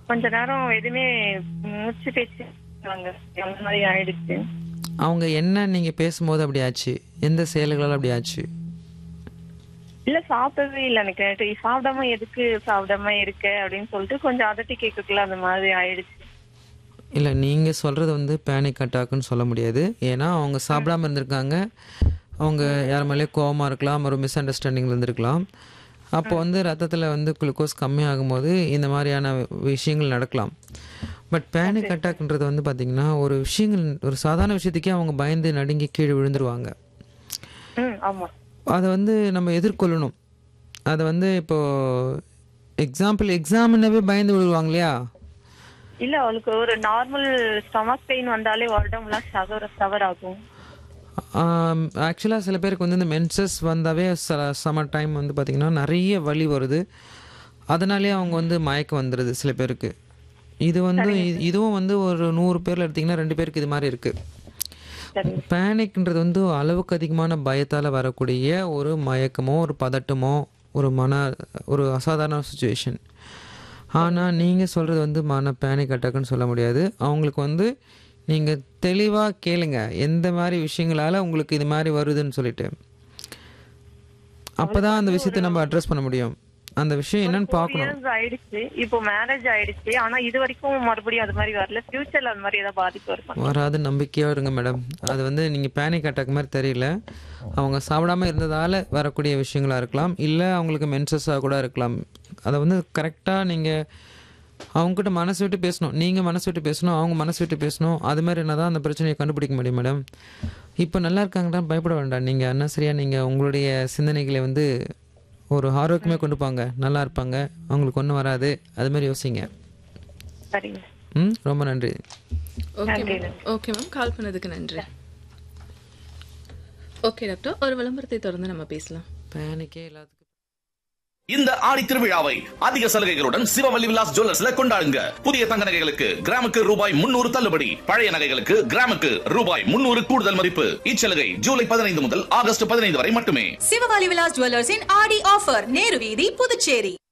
கொஞ்ச நேரம் எதுவுமே மூச்சு பேச்சு அந்த மாதிரி ஆயிடுச்சு அவங்க என்ன நீங்கள் பேசும்போது அப்படி ஆச்சு எந்த செயல்களால் அப்படி ஆச்சு இல்ல சாப்பிடவே இல்லை எனக்கு நேத்து சாப்பிடாம எதுக்கு சாப்பிடாம இருக்க அப்படின்னு சொல்லிட்டு கொஞ்சம் அதட்டி கேட்கக்குள்ள அந்த மாதிரி ஆயிடுச்சு இல்லை நீங்கள் சொல்கிறது வந்து பேனிக் அட்டாக்குன்னு சொல்ல முடியாது ஏன்னா அவங்க சாப்பிடாம இருந்திருக்காங்க அவங்க யார் மேலேயே கோவமாக இருக்கலாம் ஒரு மிஸ் அண்டர்ஸ்டாண்டிங்கில் இருந்திருக்கலாம் அப்போ வந்து ரத்தத்தில் வந்து குளுக்கோஸ் கம்மியாகும் போது இந்த மாதிரியான விஷயங்கள் நடக்கலாம் பட் பேனிக் அட்டாக்ன்றது வந்து பார்த்திங்கன்னா ஒரு விஷயங்கள் ஒரு சாதாரண விஷயத்துக்கே அவங்க பயந்து நடுங்கி கீழே விழுந்துருவாங்க ம் ஆமா அதை வந்து நம்ம எதிர்கொள்ளணும் அதை வந்து இப்போது எக்ஸாம்பிள் எக்ஸாமினவே பயந்து விழுவாங்க இல்லையா இல்ல அவளுக்கு ஒரு நார்மல் ஸ்டமக் பெயின் வந்தாலே உடம்புலாம் சவர் சவர் ஆகும் ஆக்சுவலாக சில பேருக்கு வந்து இந்த மென்சஸ் வந்தாவே சில சம்மர் டைம் வந்து பார்த்திங்கன்னா நிறைய வலி வருது அதனாலே அவங்க வந்து மயக்கம் வந்துடுது சில பேருக்கு இது வந்து இ- இதுவும் வந்து ஒரு நூறு பேரில் எடுத்திங்கன்னா ரெண்டு பேருக்கு இது மாதிரி இருக்குது சரி பேனிக்ன்றது வந்து அளவுக்கு அதிகமான பயத்தால் வரக்கூடிய ஒரு மயக்கமோ ஒரு பதட்டமோ ஒரு மன ஒரு அசாதாரண சுச்சுவேஷன் ஆனால் நீங்கள் சொல்கிறது வந்து மன பேனிக் அட்டாக்குன்னு சொல்ல முடியாது அவங்களுக்கு வந்து நீங்கள் தெளிவாக கேளுங்க எந்த மாதிரி விஷயங்களால் உங்களுக்கு இது மாதிரி வருதுன்னு சொல்லிட்டு அப்போ தான் அந்த விஷயத்தை நம்ம அட்ரஸ் பண்ண முடியும் அந்த விஷயம் என்னன்னு பார்க்கணும் இயர்ஸ் ஆயிடுச்சு இப்போ மேரேஜ் ஆயிடுச்சு ஆனா இது வரைக்கும் மறுபடியும் அது மாதிரி வரல ஃபியூச்சர்ல அது மாதிரி ஏதாவது பாதிப்பு வருமா வராது நம்பிக்கையாக இருங்க மேடம் அது வந்து நீங்கள் பேனிக் அட்டாக் மாதிரி தெரியல அவங்க சாப்பிடாம இருந்ததால் வரக்கூடிய விஷயங்களா இருக்கலாம் இல்லை அவங்களுக்கு மென்சஸாக கூட இருக்கலாம் அதை வந்து கரெக்டாக நீங்கள் அவங்ககிட்ட மனசு விட்டு பேசணும் நீங்கள் மனசு விட்டு பேசணும் அவங்க மனசு விட்டு பேசணும் அது மாதிரி என்ன தான் அந்த பிரச்சனையை கண்டுபிடிக்க முடியும் மேடம் இப்போ நல்லா இருக்காங்கடா பயப்பட வேண்டாம் நீங்கள் என்ன சரியா நீங்கள் உங்களுடைய சிந்தனைகளை வந்து ஒரு ஆரோக்கியமே கொண்டு போங்க நல்லா இருப்பாங்க அவங்களுக்கு ஒன்றும் வராது அது மாதிரி யோசிங்க சரிங்க ம் ரொம்ப நன்றி okay ma'am okay ma'am call பண்ணதுக்கு நன்றி ஓகே டாக்டர் ஒரு விளம்பரத்தை தொடர்ந்து நம்ம பேசலாம் பேனிக்கே எல்லாத்துக்கும் இந்த ஆடி திருவிழாவை அதிக சலுகைகளுடன் சிவவல்லி விலாஸ் ஜுவல்லர்ஸ்ல கொண்டாடுங்க புதிய தங்க நகைகளுக்கு கிராமுக்கு ரூபாய் முன்னூறு தள்ளுபடி பழைய நகைகளுக்கு கிராமுக்கு ரூபாய் முன்னூறு கூடுதல் மதிப்பு இச்சலுகை ஜூலை பதினைந்து முதல் ஆகஸ்ட் பதினைந்து வரை மட்டுமே சிவகாலி விலாஸ் ஜுவல்லர்ஸின் ஆடி ஆஃபர் நேரு வீதி புதுச்சேரி